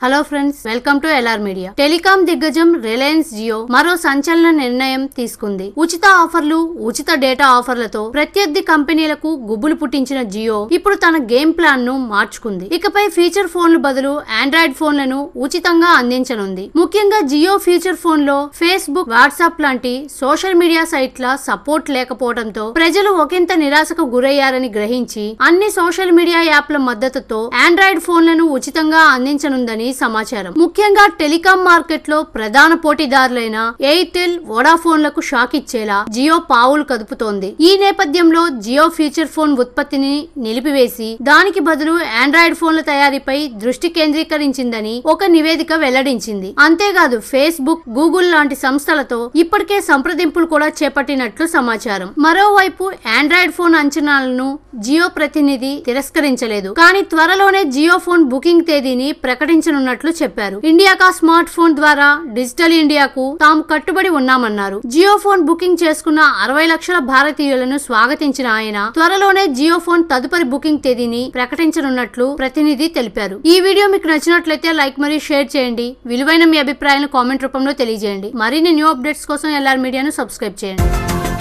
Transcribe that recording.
hello friends welcome to L R media telecom దిగ్గజం రిలయన్స్ జియో మరో సంచలన నిర్ణయం తీసుకుంది ఉచిత ఆఫర్లు ఉచిత డేటా ఆఫర్లతో ప్రత్యర్థి కంపెనీలకు గుబులు పుట్టించిన జియో ఇప్పుడు తన గేమ్ ప్లాన్ ను మార్చుకుంది ఇకపై ఫీచర్ ఫోన్లు బదులు ఆండ్రాయిడ్ ఫోన్లను ఉచితంగా అందించనుంది ముఖ్యంగా జియో ఫీచర్ ఫోన్ లో ఫేస్బుక్ వాట్సాప్ లాంటి సోషల్ మీడియా సైట్ల సపోర్ట్ లేకపోవడంతో ప్రజలు ఒకంత నిరాశకు గురయ్యారని గ్రహించి అన్ని సోషల్ మీడియా యాప్ల మద్దతుతో ఆండ్రాయిడ్ ఫోన్లను ఉచితంగా అందించనుందని సమాచారం ముఖ్యంగా టెలికాం మార్కెట్ లో ప్రధాన పోటీదారులైన ఎయిర్టెల్ వోడాఫోన్లకు షాక్ ఇచ్చేలా జియో పావులు కదుపుతోంది ఈ నేపథ్యంలో జియో ఫీచర్ ఫోన్ ఉత్పత్తిని నిలిపివేసి దానికి బదులు ఆండ్రాయిడ్ ఫోన్ల తయారీపై దృష్టి కేంద్రీకరించిందని ఒక నివేదిక వెల్లడించింది అంతేకాదు ఫేస్బుక్ గూగుల్ లాంటి సంస్థలతో ఇప్పటికే సంప్రదింపులు కూడా చేపట్టినట్లు సమాచారం మరోవైపు ఆండ్రాయిడ్ ఫోన్ అంచనాలను జియో ప్రతినిధి తిరస్కరించలేదు కానీ త్వరలోనే జియో ఫోన్ బుకింగ్ తేదీని ప్రకటించనున్నట్లు చెప్పారు ఇండియాకా స్మార్ట్ ఫోన్ ద్వారా డిజిటల్ ఇండియాకు తాము కట్టుబడి ఉన్నామన్నారు జియో ఫోన్ బుకింగ్ చేసుకున్న అరవై లక్షల భారతీయులను స్వాగతించిన ఆయన త్వరలోనే జియో ఫోన్ తదుపరి బుకింగ్ తేదీని ప్రకటించనున్నట్లు ప్రతినిధి తెలిపారు ఈ వీడియో మీకు నచ్చినట్లయితే లైక్ మరియు షేర్ చేయండి విలువైన మీ అభిప్రాయాలను కామెంట్ రూపంలో తెలియజేయండి మరిన్ని న్యూ అప్డేట్స్ కోసం ఎల్ఆర్ మీడియాను సబ్స్క్రైబ్ చేయండి